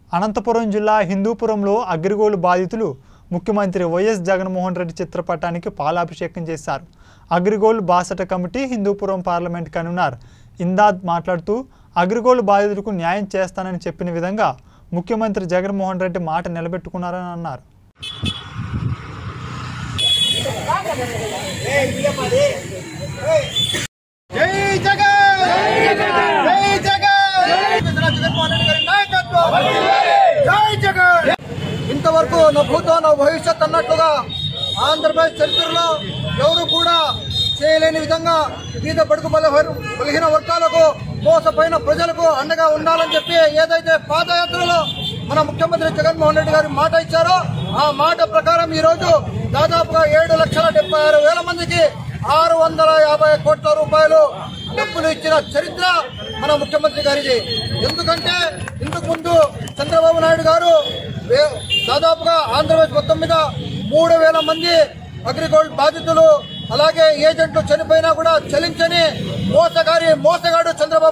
అనంతపురం జిల్లా హిందూపురంలో అగ్రిగోలు బాధితులు ముఖ్యమంత్రి వైఎస్ జగన్మోహన్ రెడ్డి చిత్రపటానికి పాలాభిషేకం చేశారు అగ్రిగోల్ బాసట committee Hindupuram parliament convener Indad మాట్లాడుతూ అగ్రిగోల్ బాధితులకు న్యాయం చేస్తానని చెప్పిన విధంగా ముఖ్యమంత్రి జగన్మోహన్ రెడ్డి మాట నిలబెట్టుకున్నారని అన్నారు జై జగన్ జై జగన్ జగన్మోహన్ రెడ్డి గారి నాయకత్వం జై జగన్ ఇంతవరకు నా భూతో నా భవిష్యత్ అన్నట్లుగా ఆంధ్రప్రదేశ్ చరిత్రలో ఎవరు కూడా చేయలేని విధంగా బీద బడుగు బలహీన బలహీన వర్గాలకు మోసపోయిన ప్రజలకు అండగా ఉండాలని చెప్పి ఏదైతే పాదయాత్రలో మన ముఖ్యమంత్రి జగన్మోహన్ రెడ్డి గారు మాట ఇచ్చారో ఆ మాట ప్రకారం ఈ రోజు దాదాపుగా ఏడు లక్షల డెబ్బై ఆరు వేల మందికి ఆరు వందల యాభై కోట్ల రూపాయలు డబ్బులు ఇచ్చిన చరిత్ర మన ముఖ్యమంత్రి గారిది ఎందుకంటే ఇంతకు ముందు చంద్రబాబు నాయుడు గారు వే- దాదాపుగా ఆంధ్రప్రదేశ్ మొత్తం మీద మూడు వేల మంది అగ్రిగోల్డ్ బాధితులు అలాగే ఏజెంట్లు చనిపోయినా కూడా చలించని మోసగారి మోసగాడు చంద్రబాబు